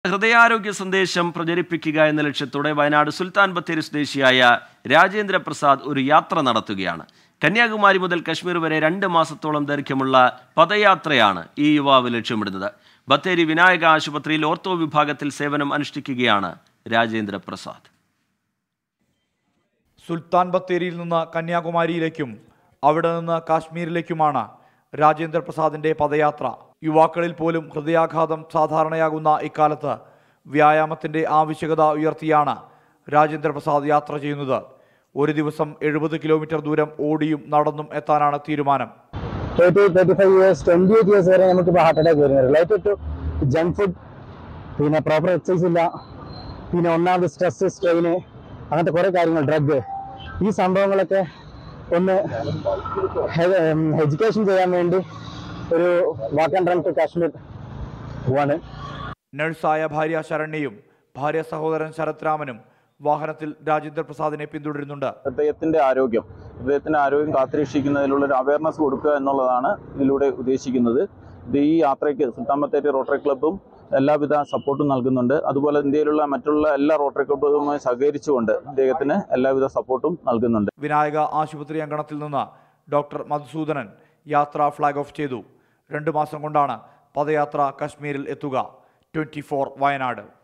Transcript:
ഹൃദയാരോഗ്യ സന്ദേശം പ്രചരിപ്പിക്കുക എന്ന ലക്ഷ്യത്തോടെ വയനാട് സുൽത്താൻ ബത്തേരി സ്വദേശിയായ രാജേന്ദ്ര പ്രസാദ് ഒരു യാത്ര നടത്തുകയാണ് കന്യാകുമാരി മുതൽ കശ്മീർ വരെ രണ്ട് മാസത്തോളം ദൈർഘ്യമുള്ള പദയാത്രയാണ് ഈ യുവാവ് ലക്ഷ്യമിടുന്നത് ബത്തേരി വിനായക ആശുപത്രിയിൽ ഓർത്തോ വിഭാഗത്തിൽ സേവനം അനുഷ്ഠിക്കുകയാണ് രാജേന്ദ്ര പ്രസാദ് സുൽത്താൻ ബത്തേരിയിൽ നിന്ന് കന്യാകുമാരിയിലേക്കും അവിടെ നിന്ന് കാശ്മീരിലേക്കുമാണ് രാജേന്ദ്ര പ്രസാദിന്റെ പദയാത്ര യുവാക്കളിൽ പോലും ഹൃദയാഘാതം സാധാരണയാകുന്ന ഇക്കാലത്ത് വ്യായാമത്തിന്റെ ആവശ്യകത ഉയർത്തിയാണ് രാജേന്ദ്ര പ്രസാദ് യാത്ര ചെയ്യുന്നത് ഒരു ദിവസം എഴുപത് കിലോമീറ്റർ ദൂരം ഓടിയും നടന്നും എത്താനാണ് തീരുമാനം thirty thirty five years twenty eight years വരെ നമുക്ക് ഇപ്പോൾ ഹാർട്ട് അറ്റാക്ക് വരുന്നത് റിലേറ്റഡ് ടു ജങ്ക് ഫുഡ് പിന്നെ പ്രോപ്പർ എക്സസൈസ് ഇല്ല പിന്നെ ഒന്നാമത് സ്ട്രെസ് സ്ട്രെയിന് അങ്ങനത്തെ കുറേ കാര്യങ്ങൾ ഡ്രഗ് ഈ സംഭവങ്ങളൊക്കെ ഒന്ന് എഡ്യൂക്കേഷൻ ചെയ്യാൻ വേണ്ടി ഒരു walk and run to Kashmir പോവാണ് നഴ്സായ ഭാര്യ ശരണ്യയും ഭാര്യ സഹോദരൻ ശരത് രാമനും വാഹനത്തിൽ രാജേന്ദ്ര പ്രസാദിനെ പിന്തുടരുന്നുണ്ട് ഹൃദയത്തിന്റെ ആരോഗ്യം ഹൃദയത്തിന്റെ ആരോഗ്യം കാത്തുരക്ഷിക്കുന്നതിലുള്ള ഒരു അവയർനെസ് കൊടുക്കുക എന്നുള്ളതാണ് ഇതിലൂടെ ഉദ്ദേശിക്കുന്നത് ഇത് ഈ യാത്രയ്ക്ക് സുൽത്താൻ ബത്തേരി റോട്ടറി ക്ലബ്ബും എല്ലാവിധ സപ്പോർട്ടും നൽകുന്നുണ്ട് അതുപോലെ ഇന്ത്യയിലുള്ള മറ്റുള്ള എല്ലാ റോട്ടറി ക്ലബ്ബുകളുമായി സഹകരിച്ചുകൊണ്ട് അദ്ദേഹത്തിന് എല്ലാവിധ സപ്പോർട്ടും നൽകുന്നുണ്ട് വിനായക ആശുപത്രി അങ്കണത്തിൽ നിന്ന് ഡോക്ടർ മധുസൂദനൻ യാത്ര ഫ്ലാഗ് ഓഫ് ചെയ്തു രണ്ടു മാസം കൊണ്ടാണ് പദയാത്ര കശ്മീരിൽ എത്തുക ട്വന്റി വയനാട്